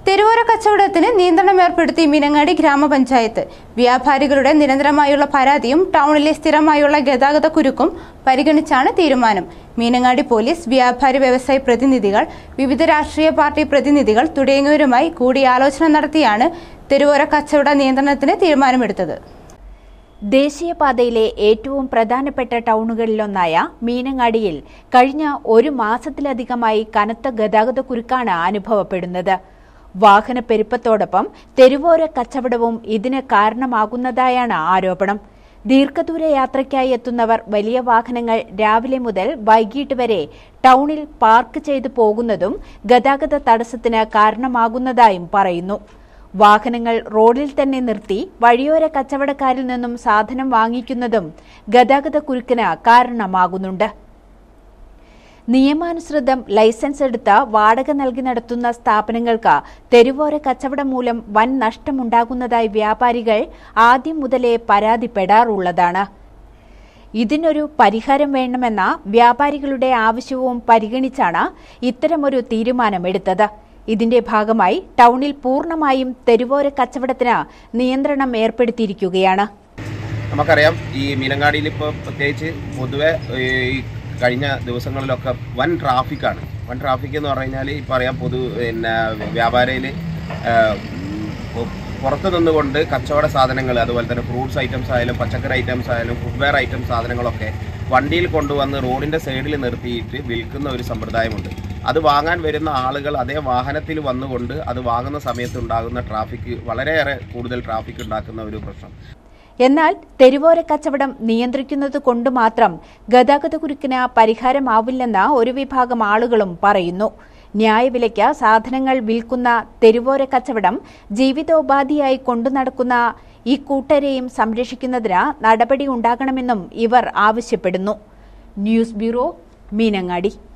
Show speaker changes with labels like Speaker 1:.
Speaker 1: തെരുവോര കച്ചവടത്തിന് നിയന്ത്രണം ഏർപ്പെടുത്തി മീനങ്ങാടി ഗ്രാമപഞ്ചായത്ത് വ്യാപാരികളുടെ നിരന്തരമായുള്ള പരാതിയും ടൗണിലെ സ്ഥിരമായുള്ള ഗതാഗത കുരുക്കും പരിഗണിച്ചാണ് തീരുമാനം മീനങ്ങാടി പോലീസ് വ്യാപാരി വ്യവസായ പ്രതിനിധികൾ വിവിധ രാഷ്ട്രീയ പാർട്ടി പ്രതിനിധികൾ തുടങ്ങിയവരുമായി കൂടിയാലോചന നടത്തിയാണ് തെരുവോര കച്ചവട നിയന്ത്രണത്തിന് തീരുമാനമെടുത്തത്
Speaker 2: ദേശീയപാതയിലെ ഏറ്റവും പ്രധാനപ്പെട്ട ടൗണുകളിലൊന്നായ മീനങ്ങാടിയിൽ കഴിഞ്ഞ ഒരു മാസത്തിലധികമായി കനത്ത ഗതാഗത കുരുക്കാണ് അനുഭവപ്പെടുന്നത് വാഹന പെരുപ്പത്തോടൊപ്പം തെരുവോര കച്ചവടവും ഇതിന് കാരണമാകുന്നതായാണ് ആരോപണം ദീർഘദൂര യാത്രയ്ക്കായി എത്തുന്നവർ വലിയ വാഹനങ്ങൾ രാവിലെ മുതൽ വൈകിട്ട് വരെ ടൗണിൽ പാർക്ക് ചെയ്തു പോകുന്നതും ഗതാഗത തടസ്സത്തിന് കാരണമാകുന്നതായും പറയുന്നു വാഹനങ്ങൾ റോഡിൽ തന്നെ നിർത്തി വഴിയോര കച്ചവടക്കാരിൽ നിന്നും സാധനം വാങ്ങിക്കുന്നതും ഗതാഗത കുരുക്കിന് കാരണമാകുന്നുണ്ട് നിയമാനുസൃതം ലൈസൻസ് എടുത്ത് വാടക നൽകി നടത്തുന്ന സ്ഥാപനങ്ങൾക്ക് തെരുവോര കച്ചവടം മൂലം വൻ നഷ്ടമുണ്ടാകുന്നതായി വ്യാപാരികൾ ആദ്യം മുതലേ പരാതിപ്പെടാറുള്ളതാണ് ഇതിനൊരു പരിഹാരം വേണമെന്ന വ്യാപാരികളുടെ ആവശ്യവും പരിഗണിച്ചാണ് ഇത്തരമൊരു തീരുമാനമെടുത്തത് ഇതിന്റെ ഭാഗമായി ടൗണിൽ പൂർണ്ണമായും തെരുവോര കച്ചവടത്തിന് നിയന്ത്രണം ഏർപ്പെടുത്തിയിരിക്കുകയാണ്
Speaker 3: നമുക്കറിയാം ഈ മീനങ്ങാടിയിൽ ഇപ്പോൾ പ്രത്യേകിച്ച് പൊതുവെ ഈ കഴിഞ്ഞ ദിവസങ്ങളിലൊക്കെ വൻ ട്രാഫിക്കാണ് വൻ ട്രാഫിക് എന്ന് പറഞ്ഞു കഴിഞ്ഞാൽ ഇപ്പോൾ അറിയാം പൊതു പിന്നെ വ്യാപാരയിൽ പുറത്ത് നിന്നുകൊണ്ട് കച്ചവട സാധനങ്ങൾ അതുപോലെ തന്നെ ഫ്രൂട്ട്സ് ഐറ്റംസ് ആയാലും പച്ചക്കറി ഐറ്റംസ് ആയാലും ഫുഡ്വെയർ ഐറ്റംസ് സാധനങ്ങളൊക്കെ വണ്ടിയിൽ കൊണ്ടുവന്ന് റോഡിൻ്റെ സൈഡിൽ നിർത്തിയിട്ട് വിൽക്കുന്ന ഒരു സമ്പ്രദായമുണ്ട് അത് വാങ്ങാൻ വരുന്ന ആളുകൾ അതേ വാഹനത്തിൽ വന്നുകൊണ്ട് അത് വാങ്ങുന്ന സമയത്ത് ഉണ്ടാകുന്ന ട്രാഫിക് വളരെയേറെ കൂടുതൽ ട്രാഫിക് ഉണ്ടാക്കുന്ന ഒരു പ്രശ്നം
Speaker 2: എന്നാൽ തെരുവോര കച്ചവടം നിയന്ത്രിക്കുന്നത് കൊണ്ട് മാത്രം ഗതാഗത കുരുക്കിന് പരിഹാരമാവില്ലെന്ന് ഒരു വിഭാഗം ആളുകളും പറയുന്നു ന്യായവിലയ്ക്ക് സാധനങ്ങൾ വിൽക്കുന്ന തെരുവോര കച്ചവടം ജീവിതോപാധിയായി കൊണ്ടുനടക്കുന്ന ഈ കൂട്ടരെയും സംരക്ഷിക്കുന്നതിന് നടപടി ഉണ്ടാകണമെന്നും ഇവർ ആവശ്യപ്പെടുന്നു ന്യൂസ് ബ്യൂറോ മീനങ്ങാടി